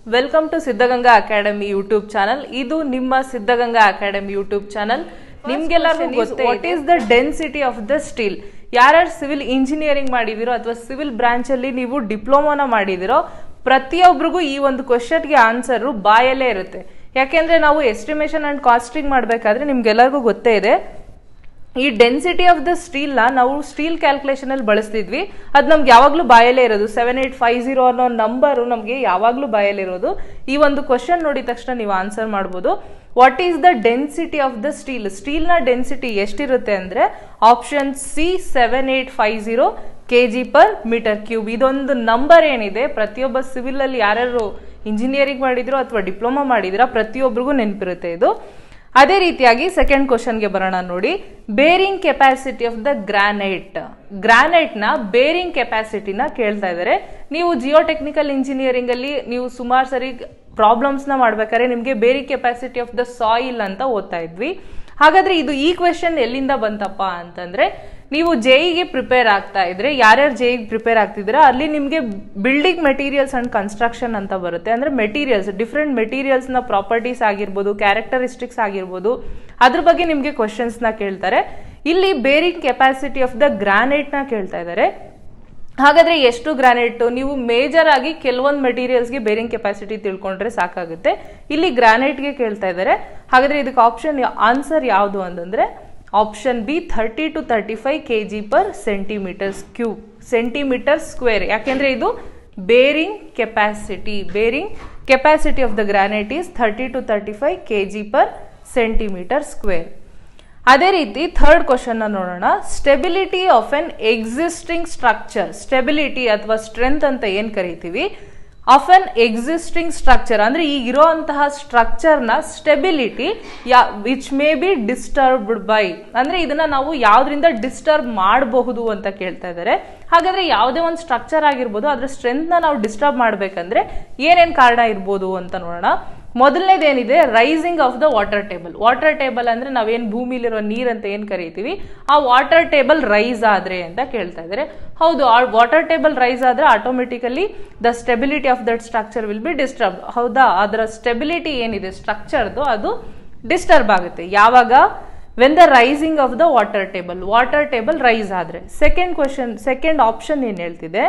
welcome to Siddaganga academy YouTube channel ಇದು ನಿಮ್ಮ Siddaganga academy YouTube channel ನಿಮ್ಗೆಲ್ಲರಿಗೂ ಗೊತ್ತೇ what is the density of the steel ಯಾರ್ಯಾರು ಸಿವಿಲ್ ಇಂಜಿನಿಯರಿಂಗ್ ಮಾಡಿದಿರೋ ಅಥವಾ ಸಿವಿಲ್ ಬ್ರಾಂಚ್ ಅಲ್ಲಿ ನೀವು ಡಿಪ್ಲೊಮಾನ ಮಾಡಿದಿರೋ ಪ್ರತಿಯೊಬ್ಬರಿಗೂ ಈ ಒಂದು ಕ್ವಶನ್ಗೆ ಆನ್ಸರ್ ಬಾಯಲ್ಲೇ ಇರುತ್ತೆ ಯಾಕೆಂದ್ರೆ ನಾವು ಎಸ್ಟಿಮೇಷನ್ ಅಂಡ್ ಕಾಸ್ಟಿಂಗ್ ಮಾಡಬೇಕಾದ್ರೆ ನಿಮ್ಗೆಲ್ಲರಿಗೂ ಗೊತ್ತೇ ಇದೆ ಈ ಡೆನ್ಸಿಟಿ ಆಫ್ ದ ಸ್ಟೀಲ್ ನ ನಾವು ಸ್ಟೀಲ್ ಕ್ಯಾಲ್ಕುಲೇಷನ್ ಅಲ್ಲಿ ಬಳಸ್ತಿದ್ವಿ ಅದು ನಮ್ಗೆ ಯಾವಾಗ್ಲೂ ಬಾಯಲ್ಲೇ ಇರೋದು ಸೆವೆನ್ ಏಟ್ ಫೈವ್ ಜೀರೋ ಅನ್ನೋ ನಂಬರು ನಮಗೆ ಯಾವಾಗ್ಲೂ ಬಾಯಲ್ಲಿ ಇರೋದು ಈ ಒಂದು ಕ್ವಶನ್ ನೋಡಿದ ತಕ್ಷಣ ನೀವು ಆನ್ಸರ್ ಮಾಡ್ಬೋದು what is the density of the steel steel ನ ಡೆನ್ಸಿಟಿ ಎಷ್ಟಿರುತ್ತೆ ಅಂದ್ರೆ option C seven eight five zero K G per metre cube ಇದೊಂದು ನಂಬರ್ ಏನಿದೆ ಪ್ರತಿಯೊಬ್ಬ ಸಿವಿಲ್ ಅಲ್ಲಿ ಯಾರ್ಯಾರು ಇಂಜಿನಿಯರಿಂಗ್ ಮಾಡಿದಿರೋ ಅಥವಾ ಡಿಪ್ಲೊಮಾ ಮಾಡಿದಿರೋ ಪ್ರತಿಯೊಬ್ಬರಿಗೂ ನೆನಪಿರುತ್ತೆ ಇದು ಅದೇ ರೀತಿಯಾಗಿ ಸೆಕೆಂಡ್ ಕ್ವಶನ್ಗೆ ಬರೋಣ ನೋಡಿ bearing capacity of the granite granite ನ ಬೇರಿಂಗ್ ಕೆಪಾಸಿಟಿನ ಕೇಳ್ತಾ ಇದ್ದಾರೆ ನೀವು ಜಿಯೋ ಟೆಕ್ನಿಕಲ್ ಇಂಜಿನಿಯರಿಂಗ್ ಅಲ್ಲಿ ನೀವು ಸುಮಾರು ಸರಿ ಪ್ರಾಬ್ಲಮ್ಸ್ ನ ಮಾಡ್ಬೇಕಾದ್ರೆ ನಿಮಗೆ bearing capacity of the soil ಅಂತ ಓದ್ತಾ ಇದ್ವಿ ಹಾಗಾದ್ರೆ ಇದು ಈ ಕ್ವೆಶನ್ ಎಲ್ಲಿಂದ ಬಂತಪ್ಪ ಅಂತಂದ್ರೆ ನೀವು ಜೆಇಗೆ ಪ್ರಿಪೇರ್ ಆಗ್ತಾ ಇದ್ರೆ ಯಾರ್ಯಾರು ಜೆಇಗೆ ಪ್ರಿಪೇರ್ ಆಗ್ತಿದ್ದೀರಾ ಅಲ್ಲಿ ನಿಮಗೆ ಬಿಲ್ಡಿಂಗ್ ಮೆಟೀರಿಯಲ್ಸ್ ಅಂಡ್ ಕನ್ಸ್ಟ್ರಕ್ಷನ್ ಅಂತ ಬರುತ್ತೆ ಅಂದ್ರೆ ಮೆಟೀರಿಯಲ್ಸ್ ಡಿಫ್ರೆಂಟ್ ಮೆಟೀರಿಯಲ್ಸ್ ನ ಪ್ರಾಪರ್ಟೀಸ್ ಆಗಿರ್ಬೋದು ಕ್ಯಾರೆಕ್ಟರಿಸ್ಟಿಕ್ಸ್ ಆಗಿರ್ಬೋದು ಅದ್ರ ಬಗ್ಗೆ ನಿಮಗೆ ಕ್ವಶನ್ಸ್ ನ ಕೇಳ್ತಾರೆ ಇಲ್ಲಿ bearing capacity of the granite ನ ಕೇಳ್ತಾ ಇದ್ದಾರೆ ಹಾಗಾದ್ರೆ ಎಷ್ಟು ಗ್ರಾನೈಟ್ ನೀವು ಮೇಜರ್ ಆಗಿ ಕೆಲವೊಂದು ಮೆಟೀರಿಯಲ್ಸ್ಗೆ ಬೇರಿಂಗ್ ಕೆಪಾಸಿಟಿ ತಿಳ್ಕೊಂಡ್ರೆ ಸಾಕಾಗುತ್ತೆ ಇಲ್ಲಿ ಗ್ರಾನೈಟ್ಗೆ ಕೇಳ್ತಾ ಇದ್ದಾರೆ ಹಾಗಾದ್ರೆ ಇದಕ್ಕೆ ಆಪ್ಷನ್ ಆನ್ಸರ್ ಯಾವುದು ಅಂತಂದ್ರೆ option B thirty two thirty five K G per centimetres cube centimetre square ಯಾಕೆಂದ್ರೆ ಇದು bearing capacity bearing capacity of the granite is thirty two thirty five K G per centimetre square ಅದೇ ರೀತಿ third question ನೋಡೋಣ stability of an existing structure stability ಅಥವಾ strength ಅಂತ ಏನ್ ಕರಿತೀವಿ of an existing structure ಅಂದ್ರೆ ಈಗ ಇರೋಂತಹ ಸ್ಟ್ರಕ್ಚರ್ ನ ಸ್ಟೆಬಿಲಿಟಿ ಯಾ which may be disturbed by ಅಂದ್ರೆ ಇದನ್ನ ನಾವು ಯಾವ್ದ್ರಿಂದ ಡಿಸ್ಟರ್ಬ್ ಮಾಡಬಹುದು ಅಂತ ಕೇಳ್ತಾ ಇದ್ದಾರೆ ಹಾಗಾದ್ರೆ ಯಾವುದೇ ಒಂದು ಸ್ಟ್ರಕ್ಚರ್ ಆಗಿರ್ಬೋದು ಅದ್ರ ಸ್ಟ್ರೆಂತ್ ನ ನಾವು ಡಿಸ್ಟರ್ಬ್ ಮಾಡ್ಬೇಕಂದ್ರೆ ಏನೇನ್ ಕಾರಣ ಇರ್ಬೋದು ಅಂತ ನೋಡೋಣ ಮೊದಲನೇದೇನಿದೆ rising of the water table water table ಅಂದ್ರೆ ನಾವೇನ್ ಭೂಮಿಲಿರೋ ನೀರ್ ಅಂತ ಏನ್ ಕರಿತೀವಿ ಆ ವಾಟರ್ ಟೇಬಲ್ ರೈಸ್ ಆದ್ರೆ ಅಂತ ಕೇಳ್ತಾ ಇದ್ದಾರೆ ಹೌದು ಆ ವಾಟರ್ ಟೇಬಲ್ ರೈಸ್ ಆದ್ರೆ automatically the stability of that structure will be disturb ಹೌದಾ ಅದರ ಸ್ಟೆಬಿಲಿಟಿ ಏನಿದೆ ಸ್ಟ್ರಕ್ಚರ್ದು ಅದು ಡಿಸ್ಟರ್ಬ್ ಆಗುತ್ತೆ ಯಾವಾಗ when the rising of the water table water table rise ಆದ್ರೆ ಸೆಕೆಂಡ್ ಕ್ವಶನ್ ಸೆಕೆಂಡ್ ಆಪ್ಷನ್ ಏನ್ ಹೇಳ್ತಿದೆ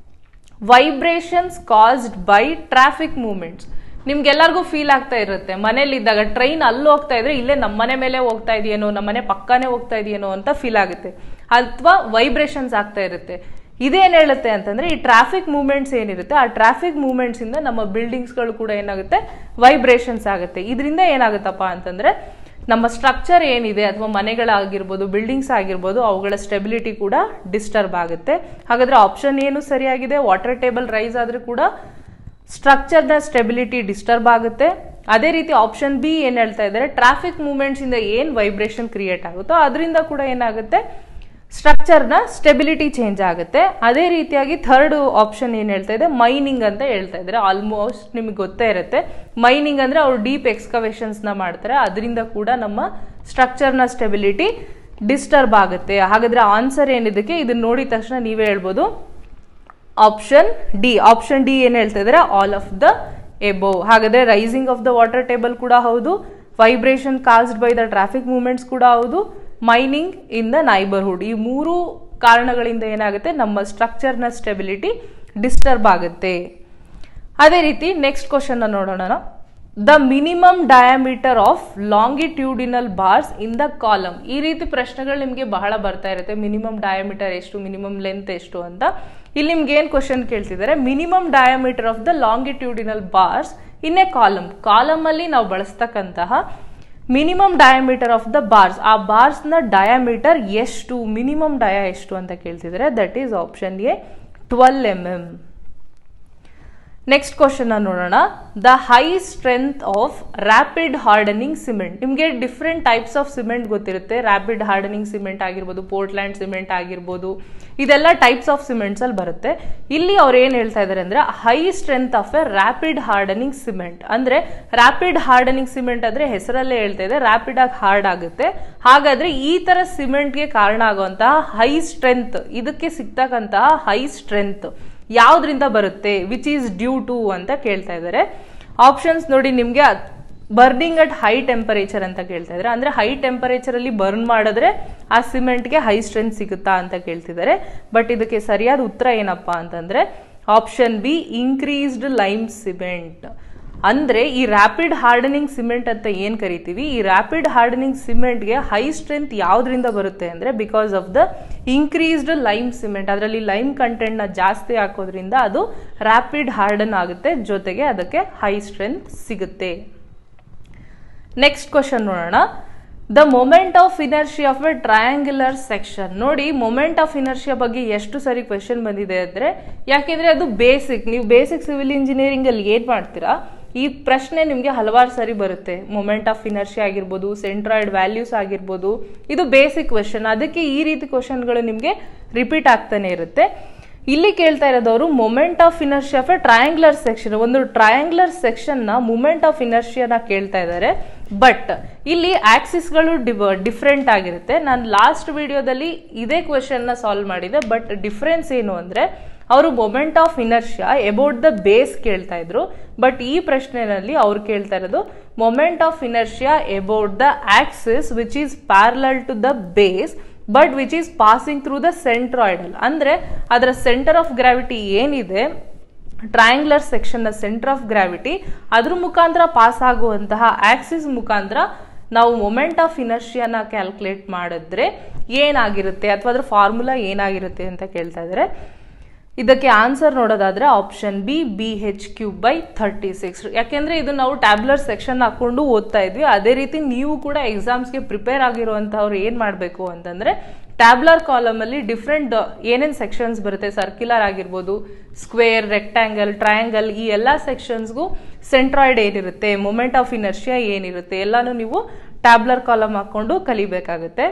vibrations caused by traffic movements ನಿಮ್ಗೆಲ್ಲರಿಗೂ ಫೀಲ್ ಆಗ್ತಾ ಇರುತ್ತೆ ಮನೇಲಿ ಇದ್ದಾಗ ಟ್ರೈನ್ ಅಲ್ಲಿ ಹೋಗ್ತಾ ಇದ್ರೆ ಇಲ್ಲೇ ನಮ್ಮ ಮನೆ ಮೇಲೆ ಹೋಗ್ತಾ ಇದೆಯೇನೋ ನಮ್ಮ ಮನೆ ಪಕ್ಕನೇ ಹೋಗ್ತಾ ಇದೆಯೇನೋ ಅಂತ ಫೀಲ್ ಆಗುತ್ತೆ ಅಥವಾ ವೈಬ್ರೇಷನ್ಸ್ ಆಗ್ತಾ ಇರುತ್ತೆ ಇದೇನ್ ಹೇಳುತ್ತೆ ಅಂತಂದ್ರೆ ಈ ಟ್ರಾಫಿಕ್ ಮೂವ್ಮೆಂಟ್ಸ್ ಏನಿರುತ್ತೆ ಆ ಟ್ರಾಫಿಕ್ ಮೂವ್ಮೆಂಟ್ಸ್ ಇಂದ ನಮ್ಮ ಬಿಲ್ಡಿಂಗ್ಸ್ಗಳು ಕೂಡ ಏನಾಗುತ್ತೆ ವೈಬ್ರೇಷನ್ಸ್ ಆಗುತ್ತೆ ಇದರಿಂದ ಏನಾಗುತ್ತಪ್ಪ ಅಂತಂದ್ರೆ ನಮ್ಮ ಸ್ಟ್ರಕ್ಚರ್ ಏನಿದೆ ಅಥವಾ ಮನೆಗಳಾಗಿರ್ಬೋದು ಬಿಲ್ಡಿಂಗ್ಸ್ ಆಗಿರ್ಬೋದು ಅವುಗಳ ಸ್ಟೆಬಿಲಿಟಿ ಕೂಡ ಡಿಸ್ಟರ್ಬ್ ಆಗುತ್ತೆ ಹಾಗಾದ್ರೆ ಆಪ್ಷನ್ ಏನು ಸರಿಯಾಗಿದೆ ವಾಟರ್ ಟೇಬಲ್ ರೈಸ್ ಆದ್ರೆ ಕೂಡ ಸ್ಟ್ರಕ್ಚರ್ನ ಸ್ಟೆಬಿಲಿಟಿ ಡಿಸ್ಟರ್ಬ್ ಆಗುತ್ತೆ ಅದೇ ರೀತಿ ಆಪ್ಷನ್ ಬಿ ಏನ್ ಹೇಳ್ತಾ ಇದ್ದಾರೆ ಟ್ರಾಫಿಕ್ ಮೂವ್ಮೆಂಟ್ಸ್ ಇಂದ ಏನ್ ವೈಬ್ರೇಷನ್ ಕ್ರಿಯೇಟ್ ಆಗುತ್ತೋ ಅದರಿಂದ ಕೂಡ ಏನಾಗುತ್ತೆ ಸ್ಟ್ರಕ್ಚರ್ನ ಸ್ಟೆಬಿಲಿಟಿ ಚೇಂಜ್ ಆಗುತ್ತೆ ಅದೇ ರೀತಿಯಾಗಿ ಥರ್ಡ್ ಆಪ್ಷನ್ ಏನ್ ಹೇಳ್ತಾ ಇದೆ ಮೈನಿಂಗ್ ಅಂತ ಹೇಳ್ತಾ ಇದ್ದಾರೆ ಆಲ್ಮೋಸ್ಟ್ ನಿಮಗೆ ಗೊತ್ತೇ ಇರುತ್ತೆ ಮೈನಿಂಗ್ ಅಂದ್ರೆ ಅವ್ರು ಡೀಪ್ ಎಕ್ಸ್ಕವೇಷನ್ಸ್ ನ ಮಾಡ್ತಾರೆ ಅದರಿಂದ ಕೂಡ ನಮ್ಮ ಸ್ಟ್ರಕ್ಚರ್ನ ಸ್ಟೆಬಿಲಿಟಿ ಡಿಸ್ಟರ್ಬ್ ಆಗುತ್ತೆ ಹಾಗಾದ್ರೆ ಆನ್ಸರ್ ಏನಿದಕ್ಕೆ ಇದನ್ನ ನೋಡಿದ ತಕ್ಷಣ ನೀವೇ ಹೇಳ್ಬೋದು ಆಪ್ಷನ್ ಡಿ ಆಪ್ಷನ್ ಡಿ ಏನ್ ಹೇಳ್ತಾ ಇದ್ದಾರೆ ಆಲ್ ಆಫ್ ದ ಎಬೋ ಹಾಗಾದ್ರೆ rising of the water table ಕೂಡ ಹೌದು vibration caused by the traffic movements ಕೂಡ ಹೌದು ಮೈನಿಂಗ್ ಇನ್ ದ ನೈಬರ್ಹುಡ್ ಈ ಮೂರು ಕಾರಣಗಳಿಂದ ಏನಾಗುತ್ತೆ ನಮ್ಮ ಸ್ಟ್ರಕ್ಚರ್ನ ಸ್ಟೆಬಿಲಿಟಿ ಡಿಸ್ಟರ್ಬ್ ಆಗುತ್ತೆ ಅದೇ ರೀತಿ ನೆಕ್ಸ್ಟ್ ಕ್ವಶನ್ ನೋಡೋಣ the minimum diameter of longitudinal bars in the column ಈ ರೀತಿ ಪ್ರಶ್ನೆಗಳು ನಿಮಗೆ ಬಹಳ ಬರ್ತಾ ಇರುತ್ತೆ ಮಿನಿಮಮ್ ಡಯಾಮೀಟರ್ ಎಷ್ಟು ಮಿನಿಮಮ್ ಲೆಂತ್ ಎಷ್ಟು ಅಂತ ಇಲ್ಲಿ ನಿಮ್ಗೆ ಏನ್ ಕ್ವಶನ್ ಕೇಳ್ತಿದ್ದಾರೆ minimum diameter of the longitudinal bars in a column column ಅಲ್ಲಿ ನಾವು ಬಳಸ್ತಕ್ಕಂತಹ minimum diameter of the bars ಆ ಬಾರ್ಸ್ ನ ಡಯಾಮೀಟರ್ ಎಷ್ಟು ಮಿನಿಮಮ್ ಡಯಾ ಎಷ್ಟು ಅಂತ ಕೇಳ್ತಿದ್ದಾರೆ that is option A twelve M M next question ನೋಡೋಣ the high strength of rapid hardening cement ನಿಮಗೆ ಡಿಫ್ರೆಂಟ್ ಟೈಪ್ಸ್ ಆಫ್ ಸಿಮೆಂಟ್ ಗೊತ್ತಿರುತ್ತೆ ರ್ಯಾಪಿಡ್ ಹಾರ್ಡನಿಂಗ್ ಸಿಮೆಂಟ್ ಆಗಿರ್ಬೋದು ಪೋರ್ಟ್ಲ್ಯಾಂಡ್ ಸಿಮೆಂಟ್ ಆಗಿರ್ಬೋದು ಇದೆಲ್ಲ ಟೈಪ್ಸ್ ಆಫ್ ಸಿಮೆಂಟ್ಸ್ ಅಲ್ಲಿ ಬರುತ್ತೆ ಇಲ್ಲಿ ಅವ್ರು ಏನ್ ಹೇಳ್ತಾ ಇದಾರೆ ಅಂದ್ರೆ high strength of a rapid hardening cement ಅಂದ್ರೆ ರ್ಯಾಪಿಡ್ ಹಾರ್ಡನಿಂಗ್ ಸಿಮೆಂಟ್ ಅಂದ್ರೆ ಹೆಸರಲ್ಲೇ ಹೇಳ್ತಾ ಇದೆ ರ್ಯಾಪಿಡ್ ಆಗಿ ಹಾರ್ಡ್ ಆಗುತ್ತೆ ಹಾಗಾದ್ರೆ ಈ ತರ ಸಿಮೆಂಟ್ಗೆ ಕಾರಣ ಆಗುವಂತಹ ಹೈ ಸ್ಟ್ರೆಂತ್ ಇದಕ್ಕೆ ಸಿಗ್ತಕ್ಕಂತಹ ಹೈ ಸ್ಟ್ರೆಂತ್ ಯಾವ್ದ್ರಿಂದ ಬರುತ್ತೆ ವಿಚ್ ಈಸ್ ಡ್ಯೂ ಟು ಅಂತ ಕೇಳ್ತಾ ಇದ್ದಾರೆ ಆಪ್ಷನ್ಸ್ ನೋಡಿ ನಿಮಗೆ ಬರ್ನಿಂಗ್ ಅಟ್ ಹೈ ಟೆಂಪರೇಚರ್ ಅಂತ ಕೇಳ್ತಾ ಇದ್ದಾರೆ ಅಂದ್ರೆ ಹೈ ಟೆಂಪರೇಚರ್ ಅಲ್ಲಿ ಬರ್ನ್ ಮಾಡಿದ್ರೆ ಆ ಸಿಮೆಂಟ್ಗೆ ಹೈ ಸ್ಟ್ರೆಂತ್ ಸಿಗುತ್ತಾ ಅಂತ ಕೇಳ್ತಿದ್ದಾರೆ ಬಟ್ ಇದಕ್ಕೆ ಸರಿಯಾದ ಉತ್ತರ ಏನಪ್ಪಾ ಅಂತಂದ್ರೆ option B increased lime cement ಅಂದ್ರೆ ಈ ರ್ಯಾಪಿಡ್ ಹಾರ್ಡನಿಂಗ್ ಸಿಮೆಂಟ್ ಅಂತ ಏನ್ ಕರಿತೀವಿ ಈ ರ್ಯಾಪಿಡ್ ಹಾರ್ಡನಿಂಗ್ ಸಿಮೆಂಟ್ಗೆ ಹೈ ಸ್ಟ್ರೆಂತ್ ಯಾವ್ದ್ರಿಂದ ಬರುತ್ತೆ ಅಂದ್ರೆ because of the increased lime cement ಅದರಲ್ಲಿ ಲೈಮ್ ಕಂಟೆಂಟ್ ನ ಜಾಸ್ತಿ ಹಾಕೋದ್ರಿಂದ ಅದು ರ್ಯಾಪಿಡ್ ಹಾರ್ಡನ್ ಆಗುತ್ತೆ ಜೊತೆಗೆ ಅದಕ್ಕೆ ಹೈ ಸ್ಟ್ರೆಂತ್ ಸಿಗುತ್ತೆ ನೆಕ್ಸ್ಟ್ ಕ್ವಶನ್ ನೋಡೋಣ the moment of inertia of a triangular section ನೋಡಿ ಮೊಮೆಂಟ್ ಆಫ್ ಇನರ್ಷಿಯಾ ಬಗ್ಗೆ ಎಷ್ಟು ಸರಿ ಕ್ವೆಶನ್ ಬಂದಿದೆ ಅಂದ್ರೆ ಯಾಕೆಂದ್ರೆ ಅದು ಬೇಸಿಕ್ ನೀವು ಬೇಸಿಕ್ ಸಿವಿಲ್ ಇಂಜಿನಿಯರಿಂಗ್ ಅಲ್ಲಿ ಏನ್ ಮಾಡ್ತೀರಾ ಈ ಪ್ರಶ್ನೆ ನಿಮಗೆ ಹಲವಾರು ಸರಿ ಬರುತ್ತೆ ಮೊಮೆಂಟ್ ಆಫ್ ಇನರ್ಷಿಯಾ ಆಗಿರ್ಬೋದು ಸೆಂಟ್ರಾಯ್ಡ್ ವ್ಯಾಲ್ಯೂಸ್ ಆಗಿರ್ಬೋದು ಇದು ಬೇಸಿಕ್ ಕ್ವೆಶನ್ ಅದಕ್ಕೆ ಈ ರೀತಿ ಕ್ವಶನ್ಗಳು ನಿಮಗೆ ರಿಪೀಟ್ ಆಗ್ತಾನೆ ಇರುತ್ತೆ ಇಲ್ಲಿ ಕೇಳ್ತಾ ಇರೋದವರು moment of inertia of a triangular section ಒಂದು ಟ್ರಯಾಂಗ್ಯುಲರ್ ಸೆಕ್ಷನ್ ನ ಮೂಮೆಂಟ್ ಆಫ್ ಇನರ್ಷಿಯಾನ ಕೇಳ್ತಾ ಇದ್ದಾರೆ ಬಟ್ ಇಲ್ಲಿ ಆಕ್ಸಿಸ್ಗಳು ಡಿಫ್ರೆಂಟ್ ಆಗಿರುತ್ತೆ ನಾನು ಲಾಸ್ಟ್ ವಿಡಿಯೋದಲ್ಲಿ ಇದೇ ಕ್ವೆಶನ್ ನ ಸಾಲ್ವ್ ಮಾಡಿದೆ ಬಟ್ ಡಿಫ್ರೆನ್ಸ್ ಏನು ಅಂದ್ರೆ ಅವರು moment of inertia about the base ಕೇಳ್ತಾ ಇದ್ರು ಬಟ್ ಈ ಪ್ರಶ್ನೆನಲ್ಲಿ ಅವ್ರು ಕೇಳ್ತಾ ಇರೋದು moment of inertia about the axis which is parallel to the base but which is passing through the centroidal ಅಂದ್ರೆ ಅದರ ಸೆಂಟರ್ ಆಫ್ ಗ್ರಾವಿಟಿ ಏನಿದೆ ಟ್ರಯಾಂಗ್ಯುಲರ್ ಸೆಕ್ಷನ್ ನ ಸೆಂಟರ್ ಆಫ್ ಗ್ರಾವಿಟಿ ಅದ್ರ ಮುಖಾಂತರ ಪಾಸ್ ಆಗುವಂತಹ ಆಕ್ಸಿಸ್ ಮುಖಾಂತರ ನಾವು ಮೊಮೆಂಟ್ ಆಫ್ ಇನರ್ಷಿಯಾನ ಕ್ಯಾಲ್ಕುಲೇಟ್ ಮಾಡಿದ್ರೆ ಏನಾಗಿರುತ್ತೆ ಅಥವಾ ಅದ್ರ ಫಾರ್ಮುಲಾ ಏನಾಗಿರುತ್ತೆ ಅಂತ ಕೇಳ್ತಾ ಇದ್ದಾರೆ ಇದಕ್ಕೆ ಆನ್ಸರ್ ನೋಡೋದಾದ್ರೆ option B B H cube by thirty six ಯಾಕೆಂದ್ರೆ ಇದು ನಾವು ಟ್ಯಾಬ್ಲರ್ ಸೆಕ್ಷನ್ ಹಾಕೊಂಡು ಓದ್ತಾ ಇದ್ವಿ ಅದೇ ರೀತಿ ನೀವು ಕೂಡ ಎಕ್ಸಾಮ್ಸ್ಗೆ ಪ್ರಿಪೇರ್ ಆಗಿರುವಂತವ್ರು ಏನ್ ಮಾಡಬೇಕು ಅಂತಂದ್ರೆ ಟ್ಯಾಬ್ಲರ್ ಕಾಲಮ್ ಅಲ್ಲಿ ಡಿಫ್ರೆಂಟ್ ಏನೇನ್ ಸೆಕ್ಷನ್ಸ್ ಬರುತ್ತೆ ಸರ್ಕ್ಯುಲರ್ ಆಗಿರ್ಬೋದು ಸ್ಕ್ವೇರ್ ರೆಕ್ಟ್ಯಾಂಗಲ್ ಟ್ರಯಾಂಗಲ್ ಈ ಎಲ್ಲಾ ಸೆಕ್ಷನ್ಸ್ಗೂ ಸೆಂಟ್ರಾಯ್ಡ್ ಏನಿರುತ್ತೆ ಮೊಮೆಂಟ್ ಆಫ್ ಇನರ್ಷಿಯಾ ಏನಿರುತ್ತೆ ಎಲ್ಲಾನು ನೀವು ಟ್ಯಾಬ್ಲರ್ ಕಾಲಮ್ ಹಾಕೊಂಡು ಕಲಿಬೇಕಾಗುತ್ತೆ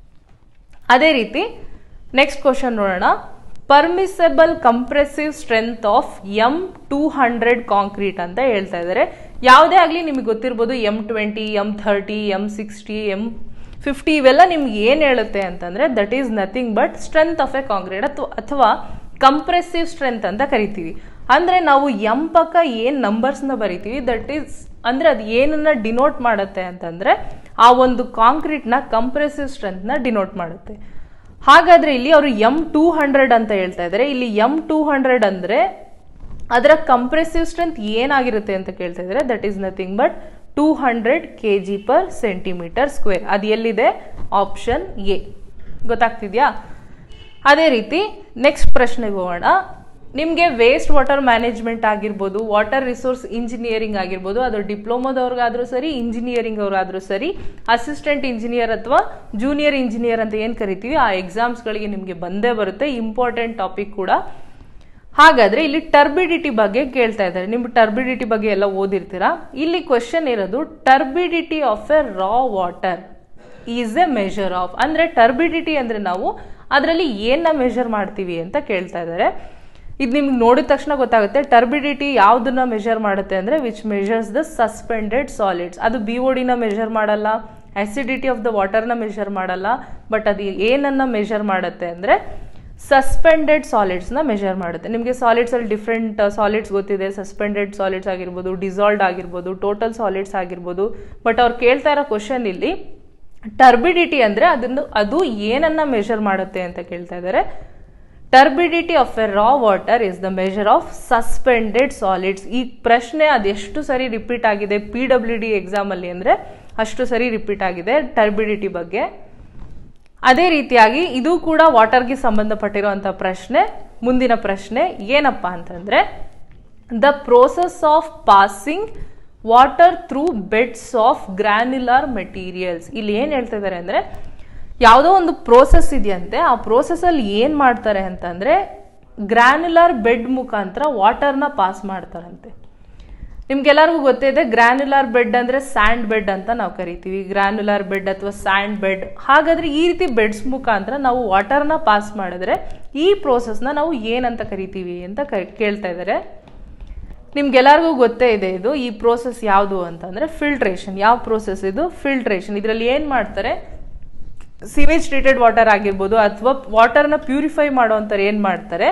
ಅದೇ ರೀತಿ ನೆಕ್ಸ್ಟ್ ಕ್ವಶನ್ ನೋಡೋಣ permissible compressive strength of M two hundred concrete ಅಂತ ಹೇಳ್ತಾ ಇದ್ದಾರೆ ಯಾವುದೇ ಆಗಲಿ ನಿಮಗೆ ಗೊತ್ತಿರ್ಬೋದು M twenty M thirty M sixty M fifty ಇವೆಲ್ಲ ನಿಮ್ಗೆ ಏನು ಹೇಳುತ್ತೆ ಅಂತಂದ್ರೆ that is nothing but strength of A concrete ಅಥವಾ ಅಥವಾ ಕಂಪ್ರೆಸಿವ್ ಸ್ಟ್ರೆಂತ್ ಅಂತ ಕರಿತೀವಿ ಅಂದ್ರೆ ನಾವು ಎಂ ಪಕ್ಕ ಏನ್ ನಂಬರ್ಸ್ ನ ಬರಿತೀವಿ ದಟ್ ಈಸ್ ಅಂದ್ರೆ ಅದು ಏನನ್ನ ಡಿನೋಟ್ ಮಾಡುತ್ತೆ ಅಂತಂದ್ರೆ ಆ ಒಂದು ಕಾಂಕ್ರೀಟ್ ನ ಕಂಪ್ರೆಸಿವ್ ಸ್ಟ್ರೆಂತ್ ನ ಡಿನೋಟ್ ಮಾಡುತ್ತೆ ಹಾಗಾದ್ರೆ ಇಲ್ಲಿ ಅವರು ಎಂ ಟೂ ಹಂಡ್ರೆಡ್ ಅಂತ ಹೇಳ್ತಾ ಇದ್ದಾರೆ ಇಲ್ಲಿ ಎಂ ಟೂ ಹಂಡ್ರೆಡ್ ಅಂದ್ರೆ ಅದರ ಕಂಪ್ರೆಸಿವ್ ಸ್ಟ್ರೆಂತ್ ಏನಾಗಿರುತ್ತೆ ಅಂತ ಕೇಳ್ತಾ ಇದ್ದಾರೆ that is nothing but two hundred K G per centimetre square ಅದು ಎಲ್ಲಿದೆ ಆಪ್ಷನ್ ಎ ಗೊತ್ತಾಗ್ತಿದ್ಯಾ ಅದೇ ರೀತಿ ನೆಕ್ಸ್ಟ್ ಪ್ರಶ್ನೆಗೆ ಹೋಗೋಣ ನಿಮಗೆ ವೇಸ್ಟ್ ವಾಟರ್ ಮ್ಯಾನೇಜ್ಮೆಂಟ್ ಆಗಿರ್ಬೋದು ವಾಟರ್ ರಿಸೋರ್ಸ್ ಇಂಜಿನಿಯರಿಂಗ್ ಆಗಿರ್ಬೋದು ಅದು ಡಿಪ್ಲೊಮೋದವ್ರಿಗಾದ್ರೂ ಸರಿ ಇಂಜಿನಿಯರಿಂಗ್ ಅವ್ರಾದ್ರೂ ಸರಿ ಅಸಿಸ್ಟೆಂಟ್ ಇಂಜಿನಿಯರ್ ಅಥವಾ ಜೂನಿಯರ್ ಇಂಜಿನಿಯರ್ ಅಂತ ಏನು ಕರಿತೀವಿ ಆ ಎಕ್ಸಾಮ್ಸ್ಗಳಿಗೆ ನಿಮಗೆ ಬಂದೇ ಬರುತ್ತೆ ಇಂಪಾರ್ಟೆಂಟ್ ಟಾಪಿಕ್ ಕೂಡ ಹಾಗಾದ್ರೆ ಇಲ್ಲಿ ಟರ್ಬಿಡಿಟಿ ಬಗ್ಗೆ ಕೇಳ್ತಾ ಇದ್ದಾರೆ ನಿಮ್ಗೆ ಟರ್ಬಿಡಿಟಿ ಬಗ್ಗೆ ಎಲ್ಲ ಓದಿರ್ತೀರಾ ಇಲ್ಲಿ ಕ್ವೆಶನ್ ಇರೋದು turbidity of a raw water is a measure of ಅಂದ್ರೆ ಟರ್ಬಿಡಿಟಿ ಅಂದ್ರೆ ನಾವು ಅದರಲ್ಲಿ ಏನ ಮೆಷರ್ ಮಾಡ್ತೀವಿ ಅಂತ ಕೇಳ್ತಾ ಇದ್ದಾರೆ ಇದು ನಿಮ್ಗೆ ನೋಡಿದ ತಕ್ಷಣ ಗೊತ್ತಾಗುತ್ತೆ ಟರ್ಬಿಡಿಟಿ ಯಾವ್ದನ್ನ ಮೆಷರ್ ಮಾಡುತ್ತೆ ಅಂದ್ರೆ which measures the suspended solids ಅದು ಬಿ ಡಿನ ಮೆಷರ್ ಮಾಡಲ್ಲ ಅಸಿಡಿಟಿ ಆಫ್ ದ ವಾಟರ್ನ ಮೆಷರ್ ಮಾಡಲ್ಲ ಬಟ್ ಅದು ಏನನ್ನ ಮೆಷರ್ ಮಾಡುತ್ತೆ ಅಂದ್ರೆ ಸಸ್ಪೆಂಡೆಡ್ ಸಾಲಿಡ್ಸ್ನ ಮೆಷರ್ ಮಾಡುತ್ತೆ ನಿಮಗೆ ಸಾಲಿಡ್ಸ್ ಅಲ್ಲಿ ಡಿಫ್ರೆಂಟ್ ಸಾಲಿಡ್ಸ್ ಗೊತ್ತಿದೆ ಸಸ್ಪೆಂಡೆಡ್ ಸಾಲಿಡ್ಸ್ ಆಗಿರ್ಬೋದು ಡಿಸಾಲ್ಡ್ ಆಗಿರ್ಬೋದು ಟೋಟಲ್ ಸಾಲಿಡ್ಸ್ ಆಗಿರ್ಬೋದು ಬಟ್ ಅವ್ರು ಕೇಳ್ತಾ ಇರೋ ಕ್ವಶನ್ ಇಲ್ಲಿ ಟರ್ಬಿಡಿಟಿ ಅಂದ್ರೆ ಅದನ್ನು ಅದು ಏನನ್ನ ಮೆಷರ್ ಮಾಡುತ್ತೆ ಅಂತ ಕೇಳ್ತಾ ಇದ್ದಾರೆ turbidity of a raw water is the measure of suspended solids ಈ ಪ್ರಶ್ನೆ ಅದೆಷ್ಟು ಸರಿ ರಿಪೀಟ್ ಆಗಿದೆ ಪಿ ಡಬ್ಲ್ಯೂ ಡಿ ಎಕ್ಸಾಮ್ ಅಲ್ಲಿ ಅಂದ್ರೆ ಅಷ್ಟು ಸರಿ ರಿಪೀಟ್ ಆಗಿದೆ ಟರ್ಬಿಡಿಟಿ ಬಗ್ಗೆ ಅದೇ ರೀತಿಯಾಗಿ ಇದು ಕೂಡ ವಾಟರ್ಗೆ ಸಂಬಂಧಪಟ್ಟಿರುವಂತಹ ಪ್ರಶ್ನೆ ಮುಂದಿನ ಪ್ರಶ್ನೆ ಏನಪ್ಪಾ ಅಂತಂದ್ರೆ the process of passing water through beds of granular materials ಇಲ್ಲಿ ಏನ್ ಹೇಳ್ತಾ ಇದ್ದಾರೆ ಅಂದ್ರೆ ಯಾವುದೋ ಒಂದು ಪ್ರೋಸೆಸ್ ಇದೆಯಂತೆ ಆ ಪ್ರೋಸೆಸ್ ಅಲ್ಲಿ ಏನ್ ಮಾಡ್ತಾರೆ ಅಂತಂದ್ರೆ ಗ್ರಾನ್ಯುಲರ್ ಬೆಡ್ ಮುಖಾಂತರ ವಾಟರ್ನ ಪಾಸ್ ಮಾಡ್ತಾರಂತೆ ನಿಮ್ಗೆಲ್ಲರಿಗೂ ಗೊತ್ತಿದೆ ಗ್ರಾನ್ಯುಲರ್ ಬೆಡ್ ಅಂದ್ರೆ ಸ್ಯಾಂಡ್ ಬೆಡ್ ಅಂತ ನಾವು ಕರಿತೀವಿ ಗ್ರಾನ್ಯುಲರ್ ಬೆಡ್ ಅಥವಾ ಸ್ಯಾಂಡ್ ಬೆಡ್ ಹಾಗಾದ್ರೆ ಈ ರೀತಿ ಬೆಡ್ಸ್ ಮುಖಾಂತರ ನಾವು ವಾಟರ್ನ ಪಾಸ್ ಮಾಡಿದ್ರೆ ಈ ಪ್ರೋಸೆಸ್ನ ನಾವು ಏನಂತ ಕರಿತೀವಿ ಅಂತ ಕೇಳ್ತಾ ಇದ್ದಾರೆ ನಿಮ್ಗೆಲ್ಲರಿಗೂ ಗೊತ್ತೇ ಇದೆ ಇದು ಈ ಪ್ರೋಸೆಸ್ ಯಾವುದು ಅಂತಂದ್ರೆ ಫಿಲ್ಟ್ರೇಷನ್ ಯಾವ ಪ್ರೋಸೆಸ್ ಇದು ಫಿಲ್ಟ್ರೇಷನ್ ಇದರಲ್ಲಿ ಏನ್ ಮಾಡ್ತಾರೆ ಸಿವೇಜ್ ಟ್ರೀಟೆಡ್ ವಾಟರ್ ಆಗಿರ್ಬೋದು ಅಥವಾ ವಾಟರ್ನ ಪ್ಯೂರಿಫೈ ಮಾಡೋಂಥವ್ರು ಏನು ಮಾಡ್ತಾರೆ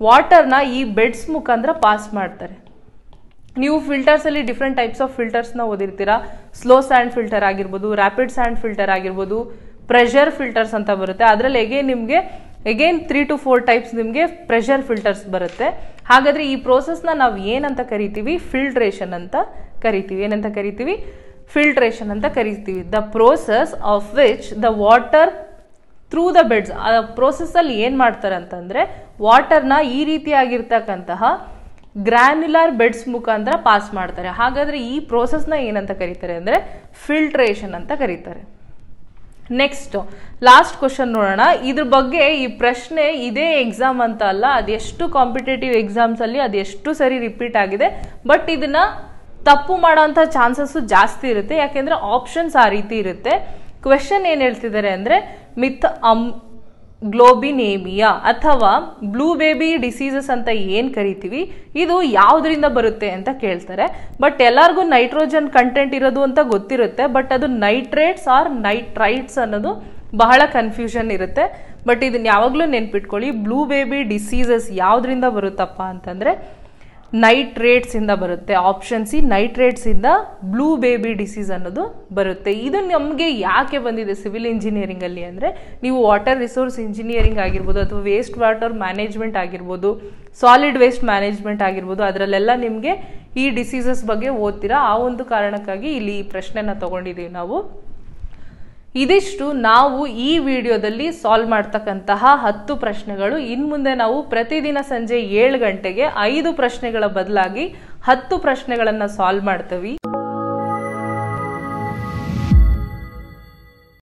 ವಾಟರ್ನ ಈ ಬೆಡ್ಸ್ ಮುಖಾಂತರ ಪಾಸ್ ಮಾಡ್ತಾರೆ ನೀವು ಫಿಲ್ಟರ್ಸ್ ಅಲ್ಲಿ ಡಿಫ್ರೆಂಟ್ ಟೈಪ್ಸ್ ಆಫ್ ಫಿಲ್ಟರ್ಸ್ನ ಓದಿರ್ತೀರಾ ಸ್ಲೋ ಸ್ಯಾಂಡ್ ಫಿಲ್ಟರ್ ಆಗಿರ್ಬೋದು ರ್ಯಾಪಿಡ್ ಸ್ಯಾಂಡ್ ಫಿಲ್ಟರ್ ಆಗಿರ್ಬೋದು ಪ್ರೆಷರ್ ಫಿಲ್ಟರ್ಸ್ ಅಂತ ಬರುತ್ತೆ ಅದರಲ್ಲಿ ಎಗೇನ್ ನಿಮಗೆ again three to four types ನಿಮಗೆ ಪ್ರೆಷರ್ ಫಿಲ್ಟರ್ಸ್ ಬರುತ್ತೆ ಹಾಗಾದ್ರೆ ಈ ಪ್ರೋಸೆಸ್ನ ನಾವು ಏನಂತ ಕರಿತೀವಿ ಫಿಲ್ಟ್ರೇಷನ್ ಅಂತ ಕರಿತೀವಿ ಏನಂತ ಕರಿತೀವಿ ಫಿಲ್ಟ್ರೇಷನ್ ಅಂತ ಕರಿತೀವಿ the process of which the water through the beds ಆ ಪ್ರೋಸೆಸ್ಸಲ್ಲಿ ಏನು ಮಾಡ್ತಾರೆ ಅಂತಂದರೆ ವಾಟರ್ನ ಈ ರೀತಿಯಾಗಿರ್ತಕ್ಕಂತಹ ಗ್ರ್ಯಾನ್ಯುಲರ್ ಬೆಡ್ಸ್ ಮುಖಾಂತರ ಪಾಸ್ ಮಾಡ್ತಾರೆ ಹಾಗಾದರೆ ಈ ಪ್ರೋಸೆಸ್ನ ಏನಂತ ಕರೀತಾರೆ ಅಂದರೆ ಫಿಲ್ಟ್ರೇಷನ್ ಅಂತ ಕರೀತಾರೆ ನೆಕ್ಸ್ಟ್ ಲಾಸ್ಟ್ ಕ್ವಶನ್ ನೋಡೋಣ ಇದ್ರ ಬಗ್ಗೆ ಈ ಪ್ರಶ್ನೆ ಇದೇ ಎಕ್ಸಾಮ್ ಅಂತ ಅಲ್ಲ ಅದೆಷ್ಟು ಕಾಂಪಿಟೇಟಿವ್ ಎಕ್ಸಾಮ್ಸ್ ಅಲ್ಲಿ ಅದೆಷ್ಟು ಸರಿ ರಿಪೀಟ್ ಆಗಿದೆ ಬಟ್ ಇದನ್ನ ತಪ್ಪು ಮಾಡೋಂಥ ಚಾನ್ಸಸ್ ಜಾಸ್ತಿ ಇರುತ್ತೆ ಯಾಕೆಂದ್ರೆ ಆಪ್ಷನ್ಸ್ ಆ ರೀತಿ ಇರುತ್ತೆ ಕ್ವೆಶನ್ ಏನ್ ಹೇಳ್ತಿದ್ದಾರೆ ಅಂದ್ರೆ ಮಿತ್ ಅಮ್ ಗ್ಲೋಬಿನೇಮಿಯಾ ಅಥವಾ ಬ್ಲೂ ಬೇಬಿ ಡಿಸೀಸಸ್ ಅಂತ ಏನ್ ಕರಿತೀವಿ ಇದು ಯಾವ್ದ್ರಿಂದ ಬರುತ್ತೆ ಅಂತ ಕೇಳ್ತಾರೆ ಬಟ್ ಎಲ್ಲರಿಗೂ ನೈಟ್ರೋಜನ್ ಕಂಟೆಂಟ್ ಇರೋದು ಅಂತ ಗೊತ್ತಿರುತ್ತೆ ಬಟ್ ಅದು ನೈಟ್ರೇಟ್ಸ್ ಆರ್ ನೈಟ್ರೈಟ್ಸ್ ಅನ್ನೋದು ಬಹಳ ಕನ್ಫ್ಯೂಷನ್ ಇರುತ್ತೆ ಬಟ್ ಇದನ್ನ ಯಾವಾಗಲೂ ನೆನ್ಪಿಟ್ಕೊಳ್ಳಿ ಬ್ಲೂ ಬೇಬಿ ಡಿಸೀಸಸ್ ಯಾವ್ದ್ರಿಂದ ಬರುತ್ತಪ್ಪ ಅಂತಂದ್ರೆ ನೈಟ್ರೇಟ್ಸ್ ಇಂದ ಬರುತ್ತೆ ಆಪ್ಷನ್ ಸಿ ನೈಟ್ರೇಟ್ಸ್ ಇಂದ ಬ್ಲೂ ಬೇಬಿ ಡಿಸೀಸ್ ಅನ್ನೋದು ಬರುತ್ತೆ ಇದು ನಮಗೆ ಯಾಕೆ ಬಂದಿದೆ ಸಿವಿಲ್ ಇಂಜಿನಿಯರಿಂಗ್ ಅಲ್ಲಿ ಅಂದ್ರೆ ನೀವು ವಾಟರ್ ರಿಸೋರ್ಸ್ ಇಂಜಿನಿಯರಿಂಗ್ ಆಗಿರ್ಬೋದು ಅಥವಾ ವೇಸ್ಟ್ ವಾಟರ್ ಮ್ಯಾನೇಜ್ಮೆಂಟ್ ಆಗಿರ್ಬೋದು ಸಾಲಿಡ್ ವೇಸ್ಟ್ ಮ್ಯಾನೇಜ್ಮೆಂಟ್ ಆಗಿರ್ಬೋದು ಅದರಲ್ಲೆಲ್ಲ ನಿಮಗೆ ಈ ಡಿಸೀಸಸ್ ಬಗ್ಗೆ ಓದ್ತೀರಾ ಆ ಒಂದು ಕಾರಣಕ್ಕಾಗಿ ಇಲ್ಲಿ ಈ ಪ್ರಶ್ನೆನ ತಗೊಂಡಿದ್ದೀವಿ ನಾವು ಇದಿಷ್ಟು ನಾವು ಈ ವಿಡಿಯೋದಲ್ಲಿ ಸಾಲ್ವ್ ಮಾಡ್ತಕ್ಕಂತಹ ಹತ್ತು ಪ್ರಶ್ನೆಗಳು ಇನ್ ಮುಂದೆ ನಾವು ಪ್ರತಿದಿನ ಸಂಜೆ ಏಳು ಗಂಟೆಗೆ ಐದು ಪ್ರಶ್ನೆಗಳ ಬದಲಾಗಿ ಹತ್ತು ಪ್ರಶ್ನೆಗಳನ್ನ ಸಾಲ್ವ್ ಮಾಡ್ತೀವಿ